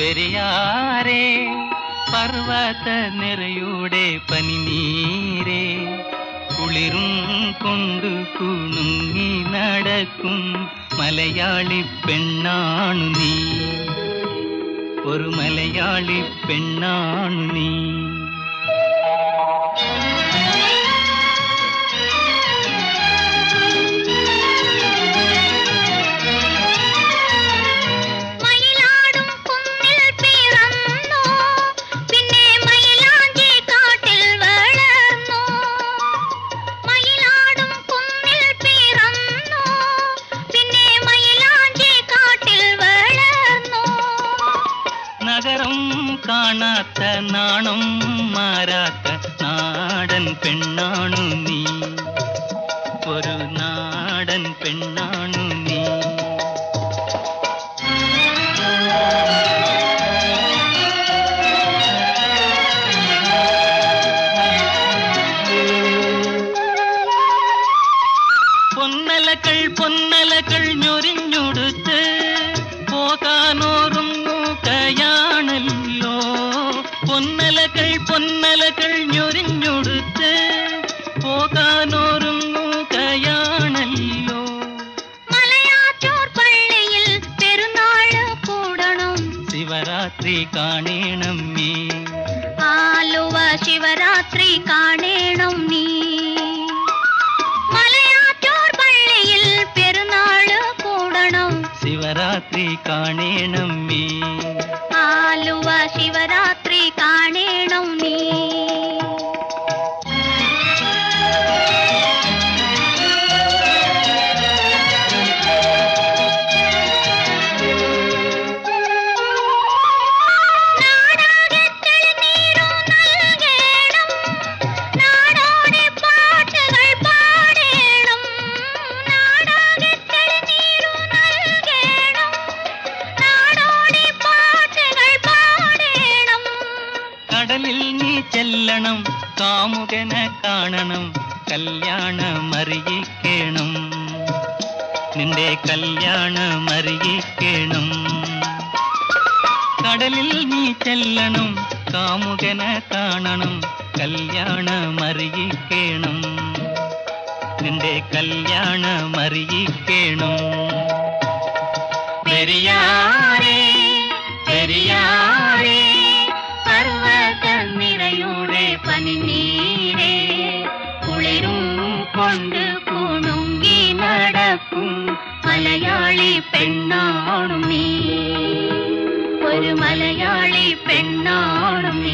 പെരിയാരേ പർവ്വത നിറയുടെ പനിനീരേ കുളിരും കൊണ്ടു കുണുങ്ങി നടക്കും മലയാളി പെണ്ണാണു നീ ഒരു മലയാളി പെണ്ണാണു നീ മയിലാടും കുന്നിൽ പിറന്നു പിന്നെ മയിലാഞ്ചി കാട്ടിൽ വളർന്നു മയിലാടും കുന്നിൽ പിറന്നു പിന്നെ മയിലാഞ്ചി കാട്ടിൽ വളർന്നു നഗരം കാണാത്ത നാണം മാറാത്ത നാടൻ പെണ്ണാണു നീ ഒരു നാടൻ പെണ്ണാണു നീ പൊന്നലകൾ പൊന്നലകൾ ഞൊരിഞ്ഞൊടുത്ത് പോകാനോറുങ്ങുകയാണല്ലോ പൊന്നലകൾ പൊന്നലകൾ ഞൊരിഞ്ഞൊടുത്ത് പോകാനോറുങ്ങുകയാണല്ലോ മലയാറ്റൂർ പള്ളിയിൽ പെരുന്നാള് കൂടണം ശിവരാത്രി കാണേണം നീ ആലുവ ശിവരാത്രി കാണേണം നീ മലയാറ്റൂർ പള്ളിയിൽ പെരുന്നാള് കൂടണം ശിവരാത്രി കാണേണം നീ ആലുവ ശിവരാത്രി കാണേണം നീ നാടാകെ തെളിനീരു നൽകേണം നാടോടെ പാട്ടുകൾ പാടേണം നാടാകെ തെളിനീരു നൽകേണം നാടോടെ പാട്ടുകൾ പാടേണം കടലിൽ നീ ചെല്ലണം കാമുകനെ കാണണം കല്യാണമറിയിക്കണം നിന്റെ കല്യാണമറിയിക്കണം കടലിൽ നീ ചെല്ലണം കാമുകനെ കാണണം കല്യാണമറിയിക്കണം നിന്റെ കല്യാണമറിയിക്കണം പെരിയാരേ പെരിയാരേ പർവ്വത നിറയുടെ പനിനീരേ കുളിരും കൊണ്ട് കുണുങ്ങി നടക്കും മലയാളി പെണ്ണാണു നീ ഒരു മലയാളി പെണ്ണാണു നീ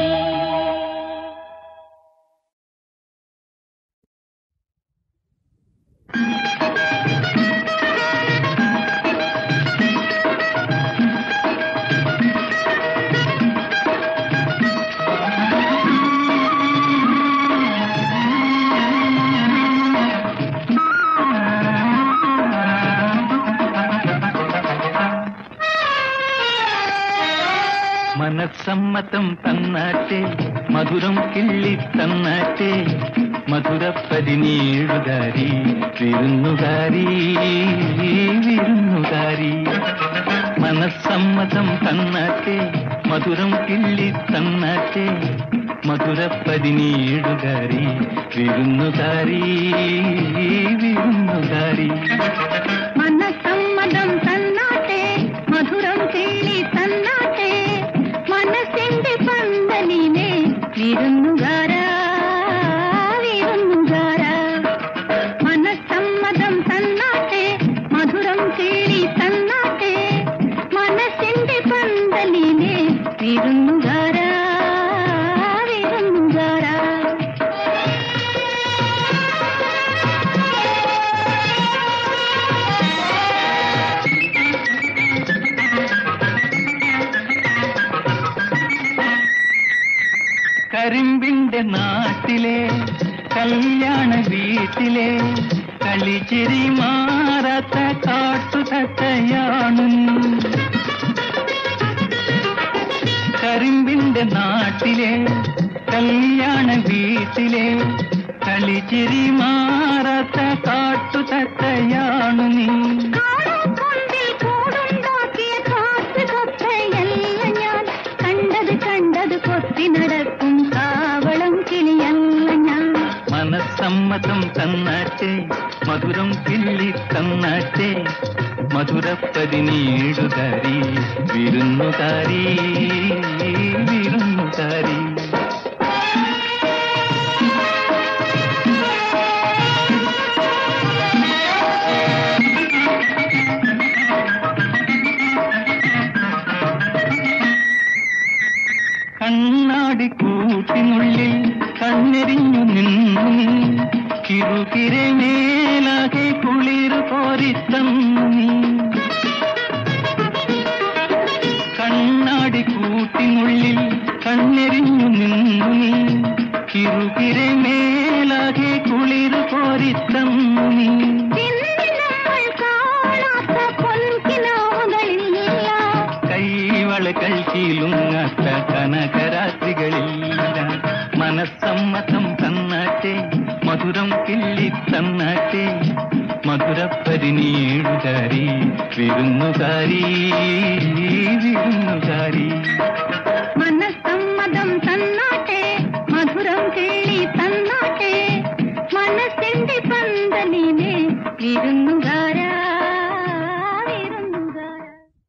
മനസ്സമ്മതം തന്നാട്ടെ മധുരം കിള്ളി തന്നാട്ടെ മധുര പതിനേഴുകാരി വിരുന്നുകാരി വിരുന്നുകാരി മനസ്സമ്മതം തന്നാട്ടെ മധുരം കിള്ളി തന്നാട്ടെ മധുര പതിനേഴുകാരി വിരുന്നുകാരി വിരുന്നുകാരി മനസമ്മതം തന്നാട്ടെ മധുരം കേളി തന്നാട്ടെ മനസ്സിന്റെ പന്തലിനെ വിരുന്നുകാര വിരുന്നുകാര മനസമ്മതം തന്നാട്ടെ മധുരം കേളി തന്നാട്ടെ മനസ്സിന്റെ പന്തലിനെ വിരുന്നുകാര വിരുന്നുകാര കരിമ്പിന്റെ നാട്ടിലെ കല്യാണ വീട്ടിലെ കളിച്ചിരി മാറാത്ത കാട്ടുതത്തയാണു കരിമ്പിന്റെ നാട്ടിലെ കല്യാണ വീട്ടിലെ കളിച്ചിരി മാറാത്ത കാട്ടുതത്തയാണു നീ കാളക്കൊണ്ടിൽ കൂടുണ്ടാക്കിയ കാട്ടുകൊത്തയല്ല മനസ്സമ്മതം തന്നാട്ടെ മധുരം കിള്ളി തന്നാട്ടെ മധുരപ്പതിനീടുകാരി വിരുന്നുകാരി വിരുന്നുകാരി കണ്ണാടി കൂട്ടിനുള്ളിൽ കണ്ണെറിഞ്ഞു നിന്നു നീ കിറുകിരെ മേലാകെ കുളിർ കോരിത്തന്നു നീ കണ്ണാടി കൂട്ടിനുള്ളിൽ കണ്ണെറിഞ്ഞു നിന്നു നീ കിറുകിരെ മേലാകെ കുളിർ കോരിത്തന്നു നീ ഇന്ന് നമ്മൾ കാണാത്ത പൊൻകിനാവുകളില്ല കൈവളകൾ കീലുങ്ങാത്ത കനകരാത്രികളില്ല മനസ്സമ്മതം തന്നാട്ടെ മധുരം കിള്ളി തന്നാട്ടെ മധുരപ്പരിനീടുകാരി വിരുന്നുകാരി വിരുന്നുകാരി മനസ്സമ്മതം തന്നാട്ടെ മധുരം കേളി തന്നാട്ടെ മനസ്സിന്റെ പന്തലിനെ വിരുന്നുകാരാ വിരുന്നുകാരാ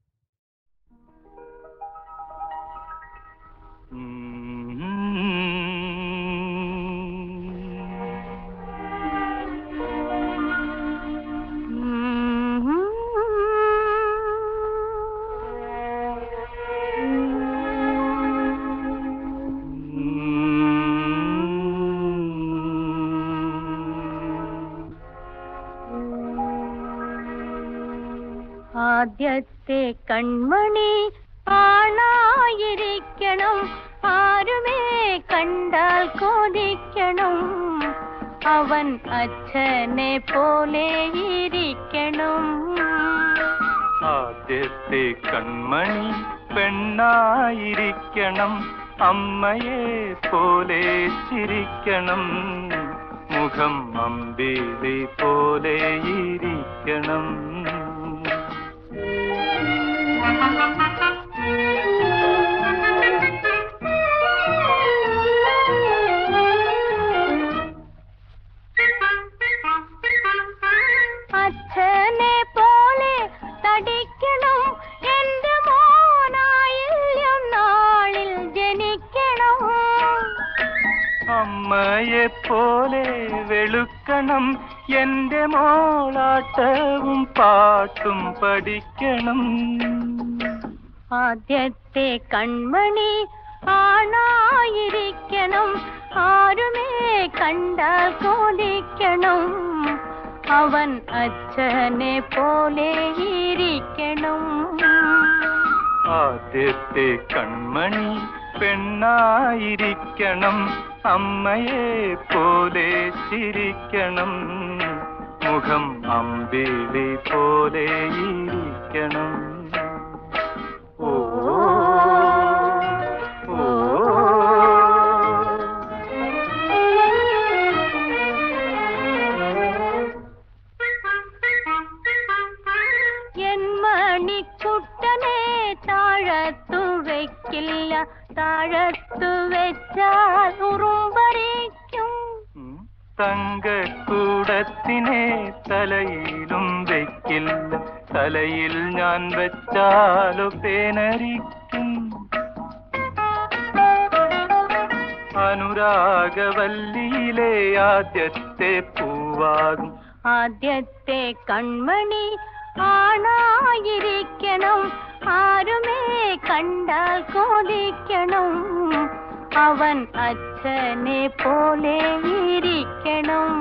ആദ്യത്തെ കൺമണി ആണായിരിക്കണം ആരുമേ കണ്ടാൽ കൊതിക്കണം അവൻ അച്ഛനെ പോലെ ഇരിക്കണം ആദ്യത്തെ കൺമണി പെണ്ണായിരിക്കണം അമ്മയെ പോലെ ചിരിക്കണം മുഖം അമ്പിളി പോലെ ഇരിക്കണം അച്ഛനെ പോലെ തടിക്കണം എന്റെ മോനായില്യം നാളിൽ ജനിക്കണം അമ്മയെ പോലെ വെളുക്കണം എന്റെ മോളാട്ടവും പാട്ടും പഠിക്കണം ആദ്യത്തെ കൺമണി ആണായിരിക്കണം ആരുമേ കണ്ടാൽ കൊതിക്കണം അവൻ അച്ഛനെ പോലെ ഇരിക്കണം ആദ്യത്തെ കൺമണി പെണ്ണായിരിക്കണം അമ്മയെ പോലെ ചിരിക്കണം മുഖം അമ്പിളി പോലെ ഇരിക്കണം ഓ ഓ എൻ മണിക്കുട്ടനെ താഴത്തു വെക്കില്ല താഴത്തു വെച്ചാൽ ഉറുമ്പറിക്കും ഉം. തങ്കക്കൂടത്തിനെ തലയിലും വെക്കില്ല തലയിൽ ഞാൻ വെച്ചാലോ പേനരിക്കും അനുരാഗവല്ലിയിലെ ആദ്യത്തെ പൂവാകും ആദ്യത്തെ കൺമണി ആണായിരിക്കണം ആരുമേ കണ്ടാൽ കൊതിക്കണം അവൻ അച്ഛനെ പോലെ ഇരിക്കണം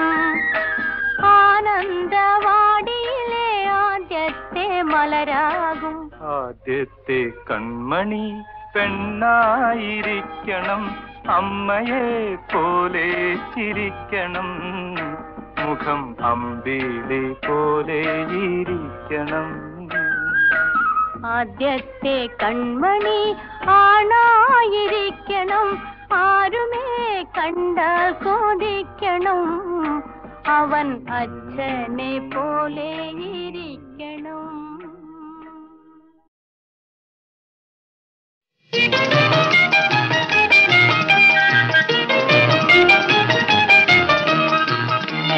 ആനന്ദവാടിയിലെ ആദ്യത്തെ മലരാകും ആദ്യത്തെ കൺമണി പെണ്ണായിരിക്കണം അമ്മയെ പോലെ ചിരിക്കണം മുഖം അമ്പിളി പോലെ ഇരിക്കണം ആദ്യത്തെ കൺമണി ആണായിരിക്കണം ആരുമേ കണ്ടാൽ കൊതിക്കണം അവൻ അച്ഛനെ പോലെ ഇരിക്കണം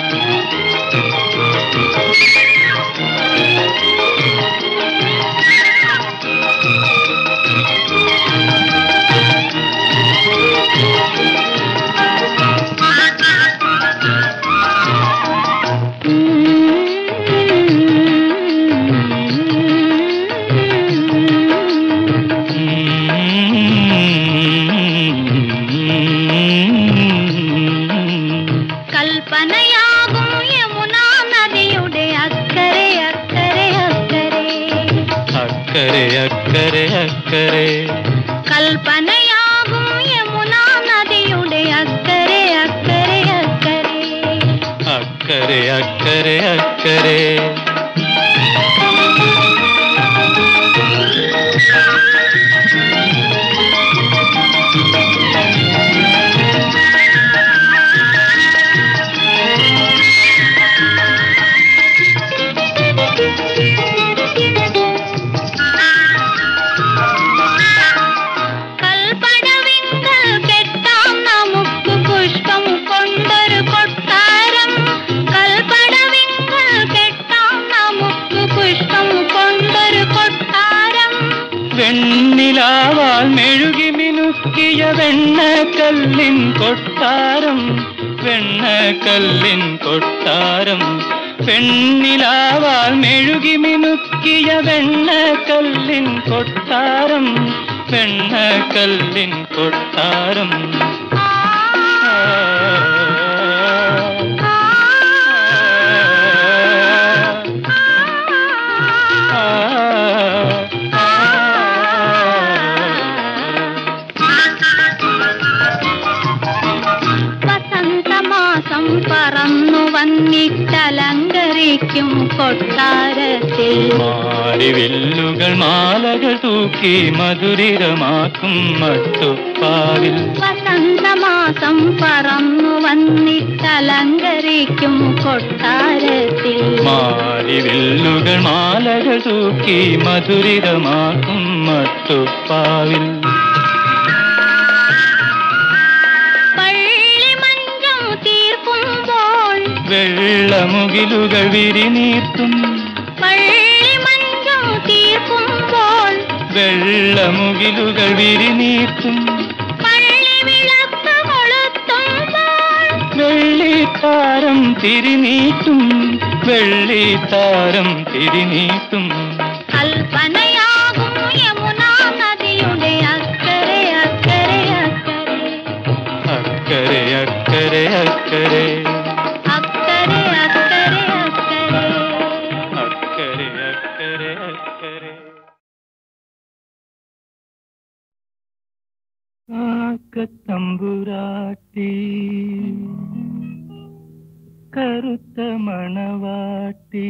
കൽപ്പനയാകും യമുനാ നദിയുടെ അക്കരെ അക്കരെ അക്കരെ അക്കരെ അക്കരെ അക്കരെ കൽപ്പനയാകും യമുനാ നദിയുടെ അക്കരെ അക്കരെ അക്കരെ അക്കരെ അക്കരെ അക്കരെ കൽപ്പടവിങ്കൽ കെട്ടാം നമുക്ക് പുഷ്പം കൊണ്ടൊരു കൊട്ടാരം കൽപ്പടവിങ്കൽ കെട്ടാം നമുക്ക് പുഷ്പം കൊണ്ടൊരു കൊട്ടാരം വെണ്ണിലാവാൽ മെഴുകി മിനുക്കിയ വെണ്ണക്കല്ലിൻ കൊട്ടാരം വെണ്ണക്കല്ലിൻ കൊട്ടാരം പെണ്ണിലാവാൽ മെഴുകി മിനുക്കിയ വെണ്ണക്കല്ലിൻ കൊട്ടാരം വെണ്ണക്കല്ലിൻ കൊട്ടാരം ആ, ആ, വസന്തമാസം പറന്നു വന്നിട്ടലങ്കരിക്കും കൊട്ടാരത്തിൽ മാരിവില്ലുകൾ മാലകൾ തൂക്കി മധുരിതമാക്കും മട്ടുപ്പാവിൽ വസന്തമാസം പറന്നു വന്നിട്ടലങ്കരിക്കും കൊട്ടാരത്തിൽ മാരിവില്ലുകൾ മാലകൾ തൂക്കി മധുരിതമാക്കും മട്ടുപ്പാവിൽ പള്ളിമഞ്ചം തീർക്കുമ്പോൾ വെള്ളമുകിലുകൾ വിരിനീർത്തും പള്ളിമഞ്ചം തീർക്കുമ്പോൾ വെള്ളമുകിലുകൾ വിരിനീർത്തും പള്ളി വിളക്ക് കൊളുത്തുമ്പോൾ വെള്ളിത്താരം തിരിനീട്ടും വെള്ളിത്താരം തിരിനീട്ടും കൽപ്പനയാകും യമുനാ നദിയുടെ അക്കരെ അക്കരെ അക്കരെ അക്കരെ അക്കരെ അക്കരെ അക്കരെ അക്കരെ അക്കരെ അക്കരെ അക്കരെ അക്കരെ കാക്കത്തമ്പുരാട്ടി കറുത്ത മണവാട്ടി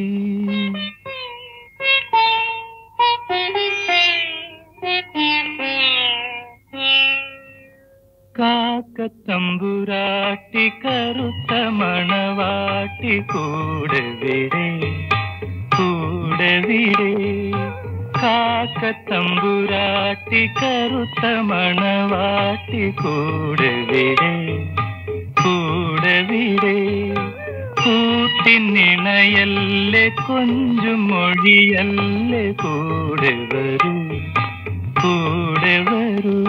കാക്കത്തമ്പുരാട്ടി കറുത്ത മണവാട്ടി കൂടെ വിടേ കൂടെ വിടേ കാക്കത്തമ്പുരാട്ടി കറുത്ത മണവാട്ടി കൂടെ വിടേ കൂടെ വിടേ കൂട്ടിനിണയല്ലേ കൊഞ്ചും മൊഴിയല്ലേ കൂടെ വരൂ കൂടെ വരൂ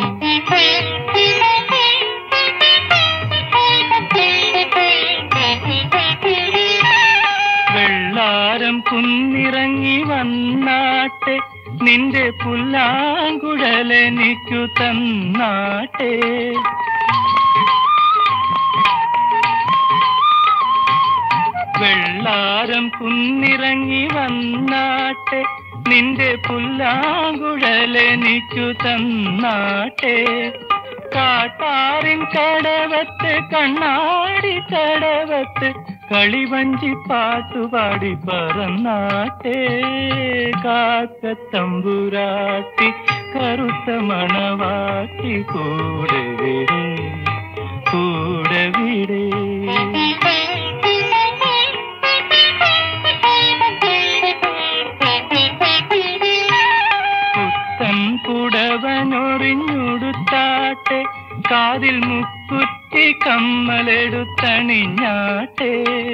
വെള്ളാരം കുന്നിറങ്ങി വന്നാട്ടെ നിന്റെ പുല്ലാങ്കുഴലെനിക്കു തന്നാട്ടെ വെള്ളാരം കുന്നിറങ്ങി വന്നാട്ടെ നിന്റെ പുല്ലാങ്കുഴലെനിക്കു തന്നാട്ടെ കാട്ടാറിൻ കടവത്ത് കണ്ണാടി കടവത്ത് കളിവഞ്ചി പാട്ടുപാടി പറന്നാട്ടെ കാക്കത്തമ്പുരാട്ടി കറുത്ത മണവാട്ടി കൂടെ വിടേ കൂടെ വിടേ പുത്തൻ പുടവനൊറിഞ്ഞുടുത്താട്ടെ കാതിൽ മുക്കുറ്റി കമ്മലെടുത്തണിഞ്ഞാട്ടെ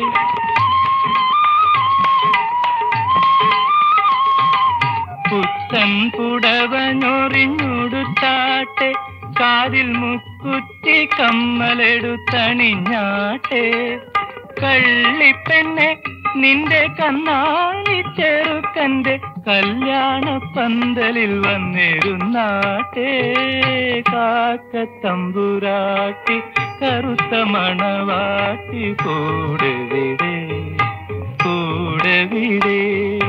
പുടവഞ്ഞൊറിഞ്ഞുടുത്താട്ടെ കാതിൽ മുക്കുറ്റി കമ്മലെടുത്തണിഞ്ഞാട്ടെ കള്ളിപ്പെണ്ണെ നിന്റെ കണ്ണാളി ചെറുക്കന്റെ കല്യാണ പന്തലിൽ വന്നിരുന്നാട്ടെ കാക്കത്തമ്പുരാട്ടി കറുത്ത മണവാട്ടി കൂടെ വിടെ കൂടെ വിടെ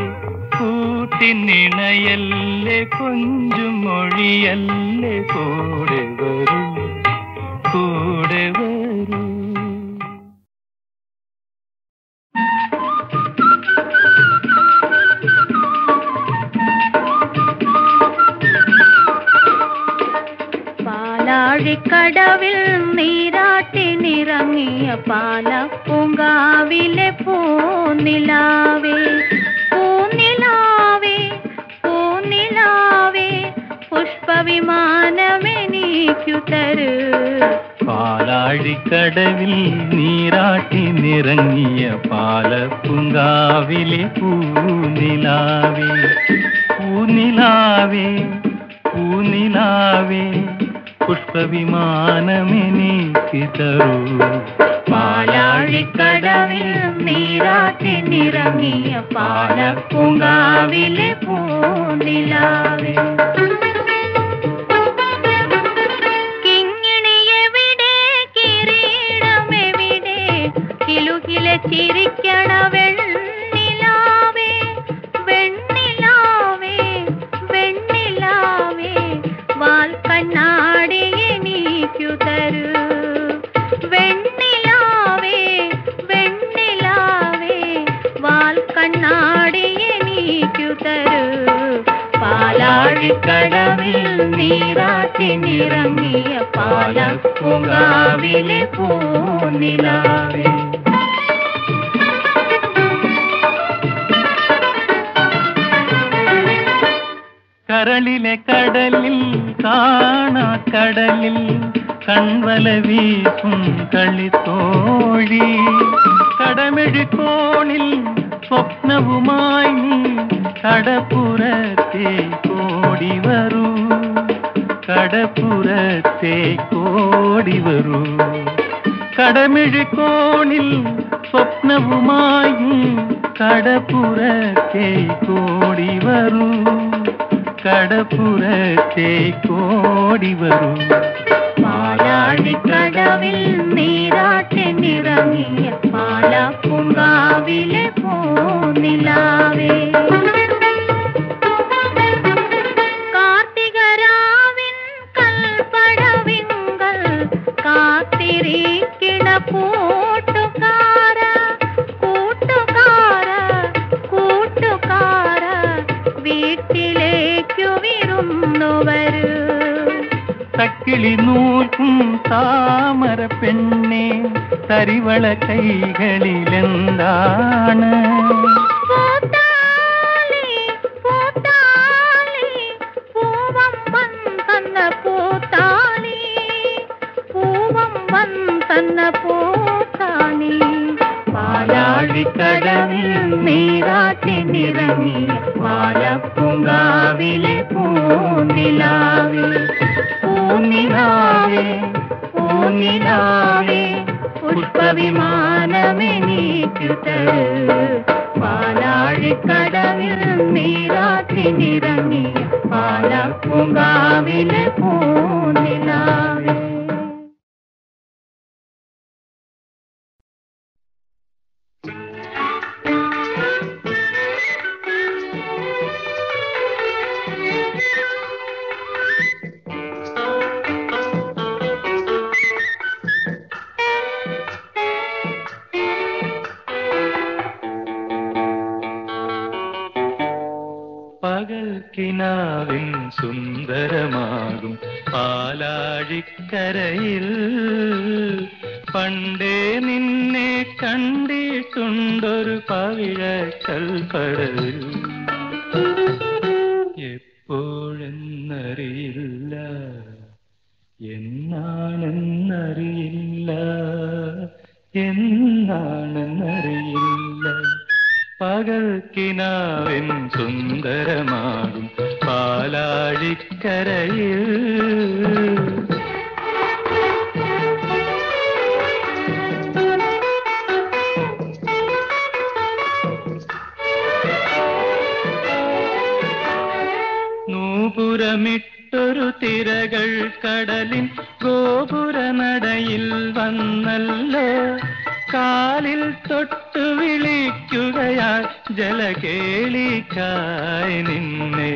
കൂട്ടിനിണയല്ലേ കൊഞ്ചും മൊഴിയല്ലേ കൂടെ വരൂ കൂടെ വരൂ പാലാഴിക്കടവിൽ നീരാട്ടിനിറങ്ങിയ പാല പൂങ്കാവിലെ പൂനിലാവേ പൂനിലാവേ പൂനിലാവേ പുഷ്പവിമാനമെനിക്കു തരൂ പാലാഴിക്കടവിൽ നീരാട്ടി നിറങ്ങിയ പാലപ്പുങ്കാവിലെ പൂനിലാവേ പൂനിലാവേ പൂനിലാവേ പുഷ്പവിമാനമെനിക്ക് തരൂ പാലാഴിക്കടവിൽ നീരാട്ടിനിറങ്ങിയ പാല പൂങ്കാവിലെ പൂനിലാവേ കിങ്ങിണിയെവിടെ കിരീടമെവിടെ കിലുകിലെ ചിരിക്കണ വെണ്ണിലാവേ വെണ്ണിലാവേ വെണ്ണിലാവേ വാൽ കണ്ണാടി എനിക്കു തരൂ വെണ്ണിലാവേ വെണ്ണിലാവേ വാൽ കണ്ണാടി എനിക്കു തരൂ പാലാഴിക്കടവിൽ നീരാട്ടിനിറങ്ങിയ പാലപ്പുങ്കാവിലെ പൂനിലാവേ കരളിലെ കടലിൽ കാണാ കടലിൽ കൺവല വീസും കളിത്തോഴി കടമെഴുകോണിൽ സ്വപ്നവുമായി നീ കടപ്പുറത്തെ കോടി വരൂ കടപ്പുറത്തെ കോടി വരൂ കടമെഴുകോണിൽ സ്വപ്നവുമായി കടപ്പുറത്തെ കോടി വരൂ കടപ്പുറത്തെ കോടി വരൂ പാലാഴിക്കടവിൽ നീരാട്ടിനിറങ്ങിയ പാലപ്പുങ്കാവിലെ പൂനിലാവേ കാർത്തികരാവിൻ കൽപ്പടവിങ്കൽ കാത്തിരിക്കണ കൂട്ടുകാര കൂട്ടുകാര കൂട്ടുകാര വീട്ടിലേക്കു വിരുന്നു വരൂ തക്കിളി നൂൽക്കും താമര പെണ്ണെ തരിവള കൈകളിലെന്താണ് പൂത്താലി പൂത്താലി പൂവമ്പൻ തന്ന പൂത്താലി പൂവമ്പൻ തന്ന പൂത്താലി പാലാഴിക്കടവിൽ നീരാട്ടിനിറങ്ങിയ പാലപ്പുങ്കാവിലെ പൂനിലാവേ പൂനിലാവേ പൂനിലാവേ പുഷ്പവിമാനമെനിക്കു തരൂ പാലാഴിക്കടവിൽ നീരാട്ടിനിറങ്ങിയ പാലപ്പുങ്കാവിലെ പൂനിലാവേ പകൽക്കിനാവിൻ സുന്ദരമാകും പാലാഴിക്കരയിൽ പണ്ടേ നിന്നെ കണ്ടിട്ടുണ്ടൊരു പവിഴക്കൽപ്പടവിൽ എപ്പോഴെന്നറിയില്ല എന്നാണെന്നറിയില്ല എന്നാണെന്നറിയില്ല പകൽക്കിനാവിൻ സുന്ദരമാകും പാ പാലാഴിക്കരയിൽ നൂപുരമിട്ടൊരു തിരകൾ കടലിൻ ഗോപുരനടയിൽ വന്നല്ലോ കാലിൽ തൊട്ടു വിളിക്കുകയാ ജലകേളിക്കായി നിന്നെ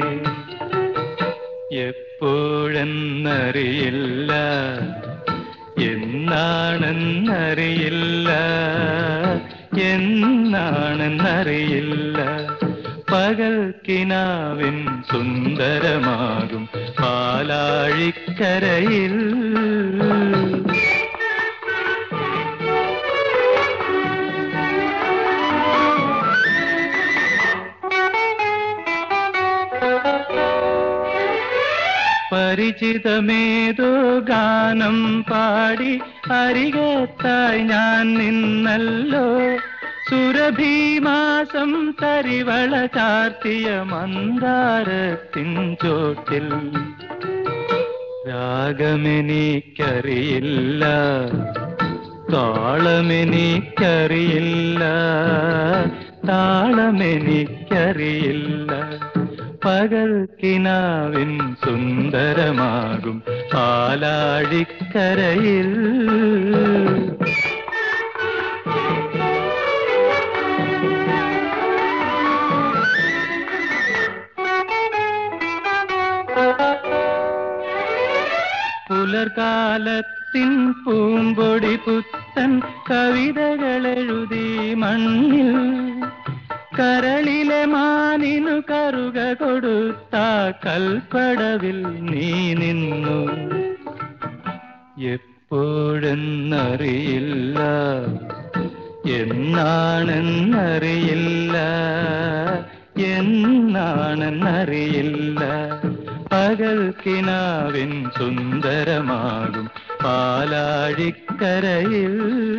എപ്പോഴെന്നറിയില്ല എന്നാണെന്നറിയില്ല എന്നാണെന്നറിയില്ല പകൽ കിനാവിൻ സുന്ദരമാകും പാലാഴിക്കരയിൽ പരിചിതമേതോ ഗാനം പാടി അരികത്തായി ഞാൻ നിന്നല്ലോ സുരഭീമാസം തരിവള ചാർത്തിയ മന്ദാരത്തിൻ ചോട്ടിൽ രാഗമെനിക്കറിയില്ല താളമെനിക്കറിയില്ല താളമെനിക്കറിയില്ല പകൽ കിനാവിൻ സുന്ദരമാകും പാലാഴിക്കരയിൽ പുലർകാലത്തിൻ പൂമ്പൊടി പുത്തൻ കവിതകളെഴുതി മണ്ണിൽ കരളിലെ മാനിനു കറുക കൊടുത്ത കൽപ്പടവിൽ നീ നിന്നു എപ്പോഴെന്നറിയില്ല എന്നാണെന്നറിയില്ല എന്നാണെന്നറിയില്ല പകൽ കിനാവിൻ സുന്ദരമാകും പാലാഴിക്കരയിൽ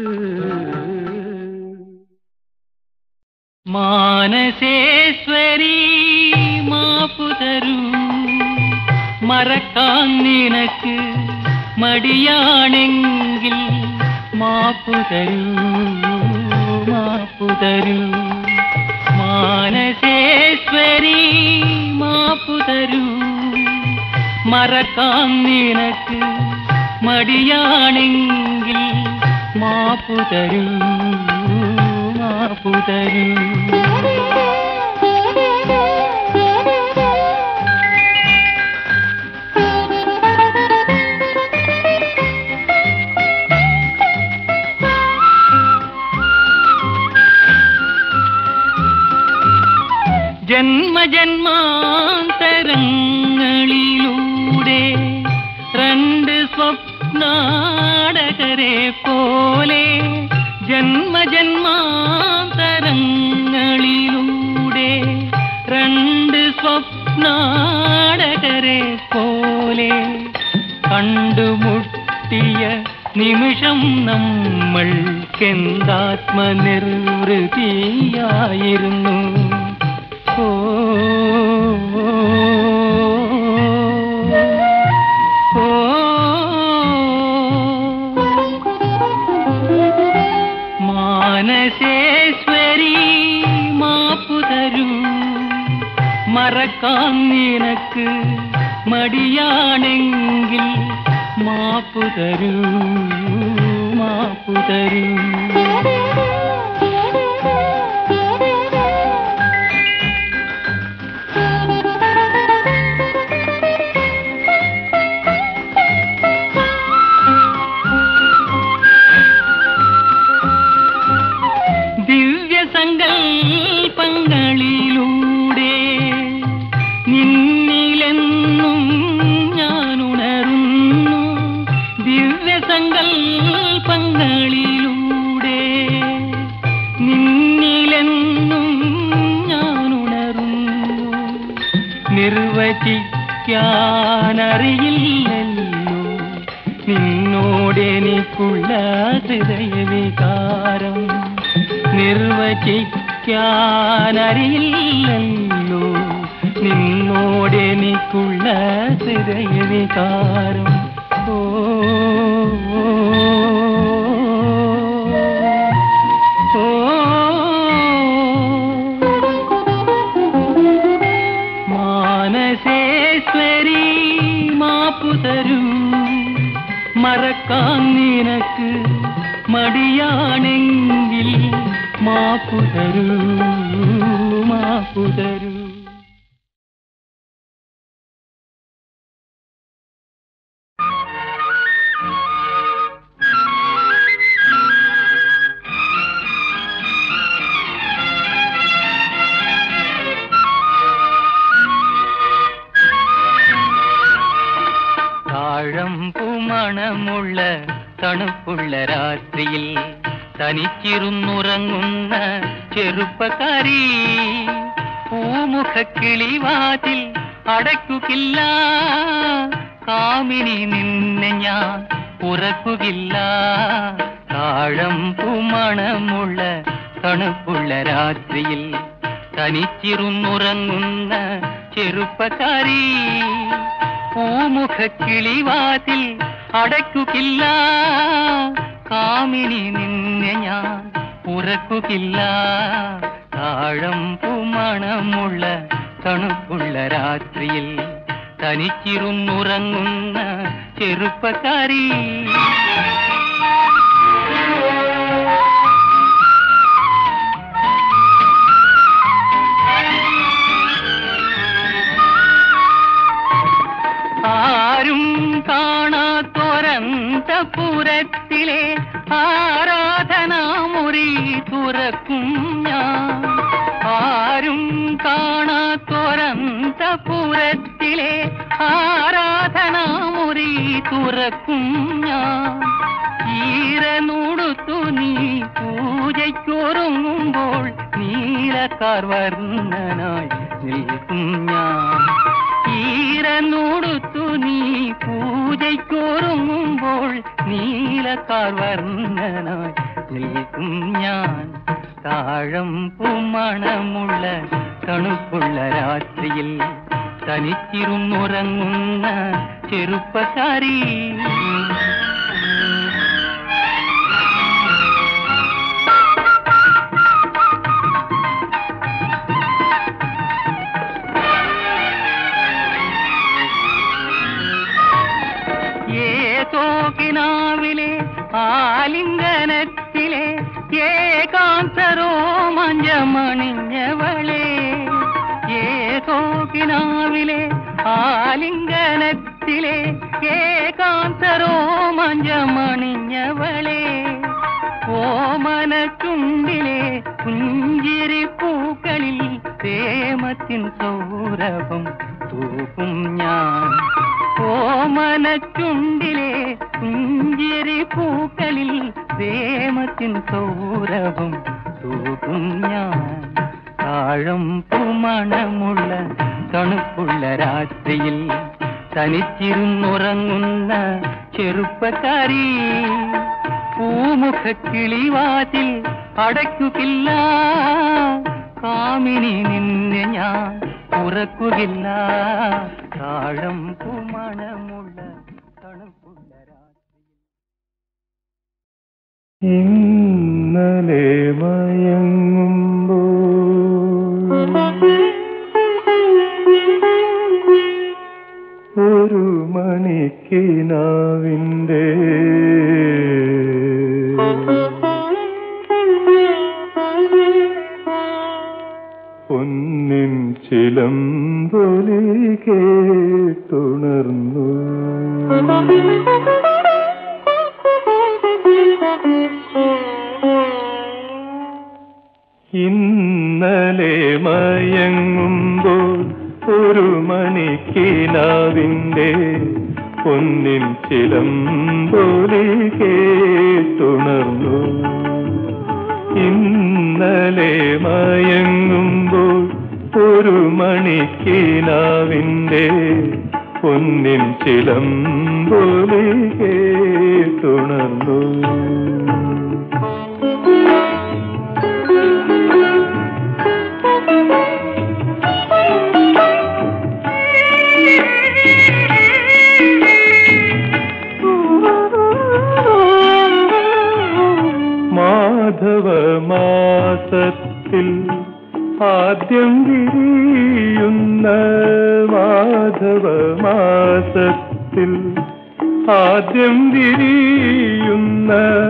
മാനസേശ്വരി മാപ്പു തരൂ മറക്കാൻ നിനക്ക് മടിയാണെങ്കിൽ മാപ്പു തരൂ മാപ്പു തരൂ മാനസേശ്വരി മാപ്പു തരൂ മറക്കാൻ നിനക്ക് മടിയാണെങ്കിൽ മാപ്പു തരൂ മാപ്പു തരൂ ജന്മജന്മാന്തരങ്ങളിലൂടെ രണ്ട് സ്വപ്നാടകരെ പോലെ ജന്മജന്മാന്തരങ്ങളിലൂടെ രണ്ട് സ്വപ്നാടകരെ പോലെ കണ്ടുമുട്ടിയ നിമിഷം നമ്മൾക്കെന്താത്മനിർവൃതിയായിരുന്നു ഓ ഓ, മാനസേശ്വരി മാപ്പു തരൂ മറക്കാൻ നിനക്ക് മടിയാണെങ്കിൽ മാപ്പു തരൂ മാപ്പു തരൂ ദിവ്യസങ്കൽപ്പങ്ങളിലൂടെ നിന്നിലെന്നും ഞാൻ ഉണരുന്നു ദിവ്യസങ്കൽപ്പങ്ങളിലൂടെ നിന്നിലെന്നും ഞാൻ ഉണരുന്നു നിർവചിക്കാനറിയില്ലല്ലോ നിന്നോടെനിക്കുള്ള ഹൃദയവികാരം നിർവചിക്കാനറിയില്ലല്ലോ നിന്നോടെനിക്കുള്ള ഹൃദയവികാരം ഓ ഓ, മാനസേശ്വരി മാപ്പു തരൂ മറക്കാൻ നിനക്ക് മടിയാണെങ്കിൽ മാപ്പു തരൂ മാപ്പു തരൂ താഴമ്പുമണമുള്ള തണുപ്പുള്ള രാത്രിയിൽ തനിച്ചിരുന്നുറങ്ങുന്ന ചെറുപ്പക്കാരി പൂമുഖക്കിളിവാതിൽ അടയ്ക്കുകയില്ല കാമിനി നിന്നെ ഞാൻ ഉറക്കുകയില്ല താഴമ്പുമണമുള്ള തണുപ്പുള്ള രാത്രിയിൽ തനിച്ചിരുന്നുറങ്ങുന്ന ചെറുപ്പക്കാരി പൂമുഖക്കിളിവാതിൽ അടയ്ക്കുകയില്ല കാമിനി നിന്നെ ഞാൻ ഉറക്കുകയില്ല താഴമ്പുമണമുള്ള തണുപ്പുള്ള രാത്രിയിൽ തനിച്ചിരുന്നുറങ്ങുന്ന ചെറുപ്പക്കാരി ആരും കാണാത്തൊരന്തപുരത്തിലെ ആരാധനാമുറി തുറക്കും ഞാൻ ആരും കാണാത്തൊരന്തപുരത്തിലെ ആരാധനാമുറി തുറക്കും ഞാൻ ഈരനൂടുത്തു നീ പൂജയ്ക്കൊരുങ്ങുമ്പോൾ നീലക്കാർ വർണ്ണനായി നിൽക്കും ഞാൻ ഈരനൂടുത്തു നീ പൂജയ്ക്കൊരുങ്ങുമ്പോൾ നീലക്കാർ വർണ്ണനായി നിൽക്കും ഞാൻ താഴം പൂമണമുള്ള തണുപ്പുള്ള രാത്രിയിൽ തനിച്ചിരുന്നുറങ്ങുന്ന ചെറുപ്പക്കാരി ഏതോ കിനാവിലെ ആലിംഗനത്തിലെ ഏകാന്തരോ മഞ്ഞമണിഞ്ഞവളെ ഏതോ കിനാവിലെ ആലിംഗനത്തിലെ ഏകാന്തരോ മഞ്ഞമണിഞ്ഞവളെ ഓമന ചുണ്ടിലെ പുഞ്ചിരി പൂക്കളിൽ പ്രേമത്തിൻ സൗരഭം തൂക്കും ഞാൻ ഓമന ചുണ്ടിലെ പുഞ്ചിരി പൂക്കളിൽ പ്രേമത്തിൻ സൗരഭം തൂക്കും ഞാൻ താഴം പൂമണമുള്ള തണുപ്പുള്ള രാത്രിയിൽ തനിച്ചിരുന്നുറങ്ങുന്ന ചെറുപ്പക്കാരി പൂമുഖക്കിളിവാതിൽ അടയ്ക്കുകയില്ല കാമിനി നിന്നെ ഞാൻ ഉറക്കുകയില്ല താഴം പൂമണമുള്ള തണുപ്പുള്ള രാത്രി ഇന്നലെ മയങ്ങുമ്പോൾ ഒരു മണിക്കിനാവിൻ്റെ പൊന്നിൻ ചിലമ്പൊലി കേട്ടുണർന്നു ഇന്നലെ മയങ്ങുമ്പോൾ ഒരു മണിക്കിനാവിൻ്റെ പൊന്നിൻ ചിലമ്പൊലി കേട്ടുണർന്നു ഇന്നലെ മയങ്ങുമ്പോൾ ഒരു മണിക്കിനാവിൻ്റെ പൊന്നിൻ ചിലമ്പൊലി കേട്ടുണർന്നു മാസത്തിൽ ആദ്യം വിരിയുന്ന മാധവ മാസത്തിൽ ആദ്യം വിരിയുന്ന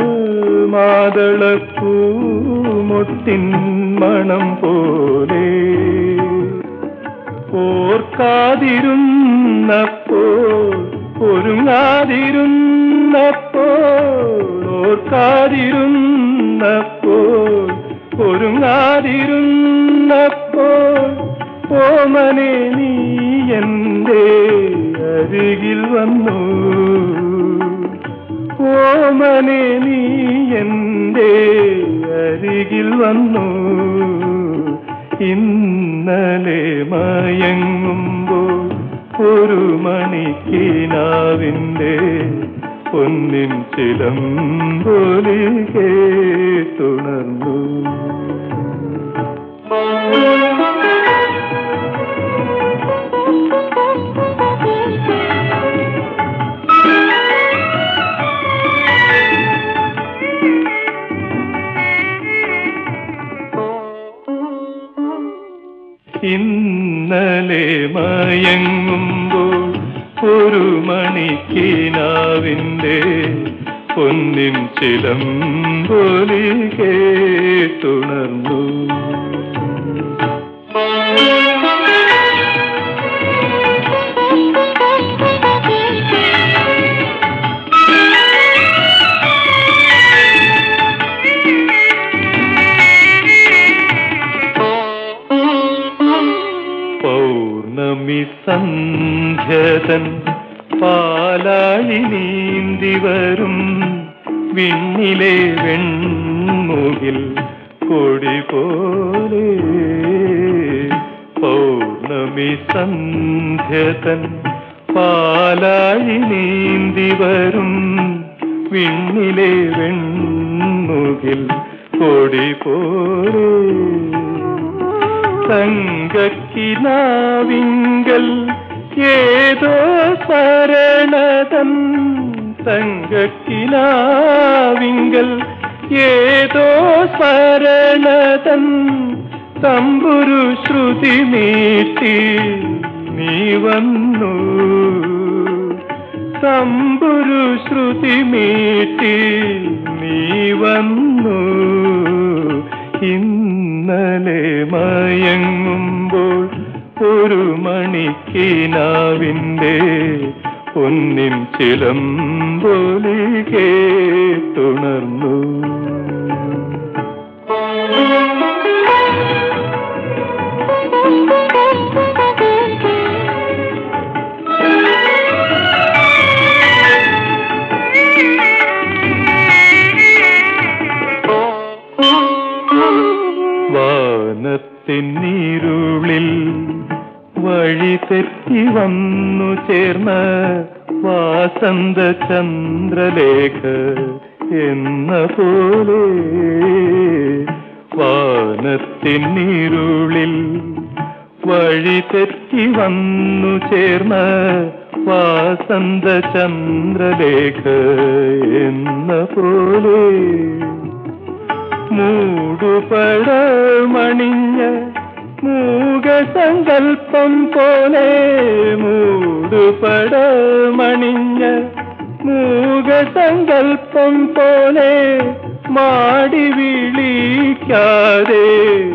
മാതളപ്പൂമൊട്ടിൻ മണം പോലെ ഓർക്കാതിരുന്നപ്പോൾ ഒരുങ്ങാതിരുന്നപ്പോൾ ഓർക്കാതിരുന്നപ്പോൾ ഒരുങ്ങാതിരുന്നപ്പോൾ ഓമനെ നീ എൻ്റെ അരികിൽ വന്നു ഓമനെ നീ എൻ്റെ അരികിൽ വന്നു ഇന്നലെ മയങ്ങുമ്പോൾ ഒരു മണിക്കിനാവിൻ്റെ പൊന്നിൻ ചിലമ്പൊലി കേട്ടുണർന്നു ഇന്നലെ മയങ്ങുമ്പോൾ ഒരു മണിക്കിനാവിൻ്റെ പൊന്നിൻ ചിലമ്പൊലി കേട്ടുണർന്നു പൗർണമി സന്ധ്യതൻ പാലാഴി നീന്തി വരും വിണ്ണിലെ വെൺമുകിൽ കൊടി പോലെ പൗർണമി സന്ധ്യതൻ പാലാഴി നീന്തി വരും വിണ്ണിലെ വെൺമുകിൽ കൊടി പോലെ തങ്കക്കിനാവിങ്കൽ ഏതോ സ്മരണതൻ തങ്കക്കിനാവിങ്കൽ ഏതോ സ്മരണതൻ തമ്പുരു ശ്രുതി നീട്ടി നീ വന്നു തമ്പുരു ശ്രുതി മീട്ടി നീ വന്നു ഇന്നലെ മയങ്ങുമ്പോൾ ഒരു മണിക്കിനാവിൻ്റെ പൊന്നിൻ ചിലമ്പൊലി കേട്ടുണർന്നു വാനത്തിന്നിരുളിൽ വഴി തെറ്റി വന്നു ചേർന്ന വാസന്ത ചന്ദ്രലേഖ എന്ന പോലെ വാനത്തിന്നിരുളിൽ വഴി തെറ്റി വന്നു ചേർന്ന വാസന്ത ചന്ദ്രലേഖ എന്ന പോലെ മൂടുപടമണിഞ്ഞ മൂകസങ്കൽപ്പം പോലെ മൂടുപടമണിഞ്ഞ മൂകസങ്കൽപ്പം പോലെ മാടി വിളിക്കാതെ